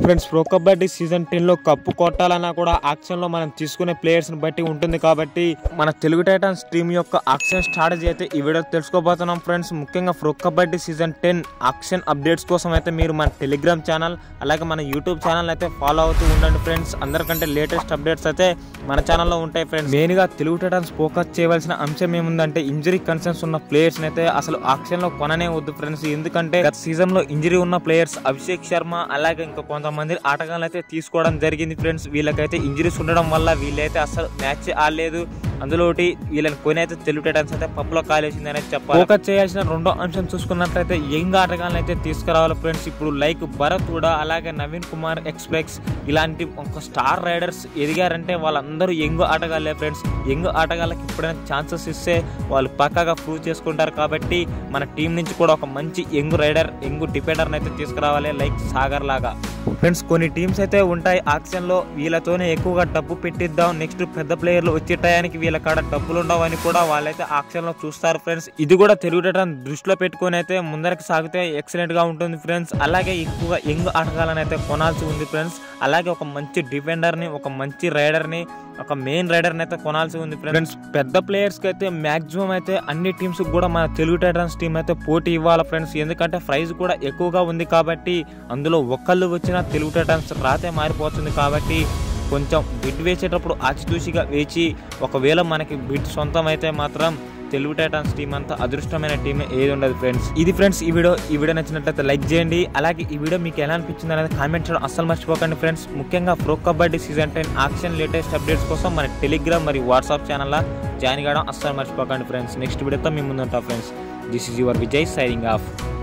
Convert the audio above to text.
friends pro kabaddi season ten లో cup కొట్టాలన్నా కూడా ఆక్షన్ లో మనం తీసుకునే ప్లేయర్స్ ని బట్టి ఉంటుంది కాబట్టి మన తెలుగు టైటన్స్ టీం యొక్క ఆక్షన్ స్ట్రాటజీ అయితే ఈ వీడియో తెలుసుకోబోతున్నాం ఫ్రెండ్స్ ముఖ్యంగా pro kabaddi season ten auction updates కోసం అయితే మీరు మన టెలిగ్రామ్ ఛానల్ అలాగే మన యూట్యూబ్ ఛానల్ అయితే ఫాలో అవుతూ ఉండండి ఫ్రెండ్స్ అందరికంటే లేటెస్ట్ అప్డేట్స్ అయితే మన ఛానల్లో ఉంటాయి ఫ్రెండ్స్ మెయిన్ గా తెలుగు టైటన్స్ ఫోకస్ చేయవలసిన అంశం ఏముందంటే ఇంజరీ కన్సర్న్స్ ఉన్న ప్లేయర్స్ అయితే అసలు ఆక్షన్ లో కొననే వద్దు ఫ్రెండ్స్ ఎందుకంటే గత సీజన్ లో ఇంజరీ ఉన్న ప్లేయర్స్ అభిషేక్ శర్మ అలాగే ఇంకా కొంతమంది ఆటగాళ్ళు అయితే తీసుకోవడం జరిగింది ఫ్రెండ్స్ వీళ్ళకైతే ఇంజరీస్ ఉండడం వల్ల వీళ్ళైతే అసలు మ్యాచ్ ఆడలేదు అందులో ఒకటి వీళ్ళని కొని అయితే తెలుగు టైటన్స్ అయితే పప్పులో కాలేసింది అనేది చెప్పాలి ఫోకస్ చేయాల్సిన రెండో అంశం చూసుకున్నట్లయితే యంగ్ ఆటగాళ్ళని అయితే తీసుకురావాలి ఫ్రెండ్స్ ఇప్పుడు లైక్ భరత్ కూడా అలాగే నవీన్ కుమార్ ఎక్స్ప్రెక్స్ ఇలాంటి ఒక స్టార్ రైడర్స్ ఎదిగారంటే వాళ్ళందరూ యంగ్ ఆటగాళ్ళే ఫ్రెండ్స్ యంగ్ ఆటగాళ్ళకి ఎప్పుడైనా ఛాన్సెస్ ఇస్తే వాళ్ళు పక్కాగా ప్రూవ్ చేసుకుంటారు కాబట్టి మన టీం నుంచి కూడా ఒక మంచి యంగ్ రైడర్ యంగ్ డిఫెండర్ని అయితే తీసుకురావాలి లైక్ సాగర్ లాగా ఫ్రెండ్స్ కొన్ని టీమ్స్ అయితే ఉంటాయి ఆక్షన్ లో వీళ్ళతోనే ఎక్కువగా డబ్బు పెట్టిద్దాం నెక్స్ట్ పెద్ద ప్లేయర్లు వచ్చే టయానికి వీళ్ళ కాడ డబ్బులు ఉండవని కూడా వాళ్ళైతే ఆక్షన్ లో చూస్తారు ఫ్రెండ్స్ ఇది కూడా తెలుగు టైటన్ దృష్టిలో పెట్టుకొని అయితే ముందరికి సాగితే ఎక్సలెంట్ గా ఉంటుంది ఫ్రెండ్స్ అలాగే ఎక్కువగా యంగ్ ఆటగాళ్ళని అయితే కొనాల్సి ఉంది ఫ్రెండ్స్ అలాగే ఒక మంచి డిఫెండర్ ని ఒక మంచి రైడర్ ని ఒక మెయిన్ రైడర్ అయితే కొనాల్సి ఉంది ఫ్రెండ్స్ పెద్ద ప్లేయర్స్ కి అయితే మాక్సిమం అయితే అన్ని టీమ్స్ కూడా మన తెలుగు టైటన్స్ టీం అయితే పోటీ ఇవ్వాలి ఫ్రెండ్స్ ఎందుకంటే ప్రైజ్ కూడా ఎక్కువగా ఉంది కాబట్టి అందులో ఒక్కళ్ళు వచ్చినా తెలుగు టైటన్స్ రాతే మారిపోతుంది కాబట్టి కొంచెం బిడ్ వేసేటప్పుడు ఆచితూచిగా వేచి ఒకవేళ మనకి బిడ్ సొంతం అయితే మాత్రం తెలుగు టైటన్స్ టీం అంతా అదృష్టమైన టీం ఏది ఉండదు ఫ్రెండ్స్ ఇది ఫ్రెండ్స్ ఈ వీడియో ఈ వీడియో నచ్చినట్లయితే లైక్ చేయండి అలాగే ఈ వీడియో మీకు ఎలా అనిపించింది అనేది కామెంట్ చేయడం అస్సలు మర్చిపోకండి ఫ్రెండ్స్ ముఖ్యంగా pro kabaddi season ten auction latest updates కోసం మన టెలిగ్రామ్ మరియు వాట్సాప్ ఛానల్లో జాయిన్ కావడం అస్సలు మర్చిపోకండి ఫ్రెండ్స్ నెక్స్ట్ వీడియోతో మీ ముందుంటా friends this is your Vijay signing of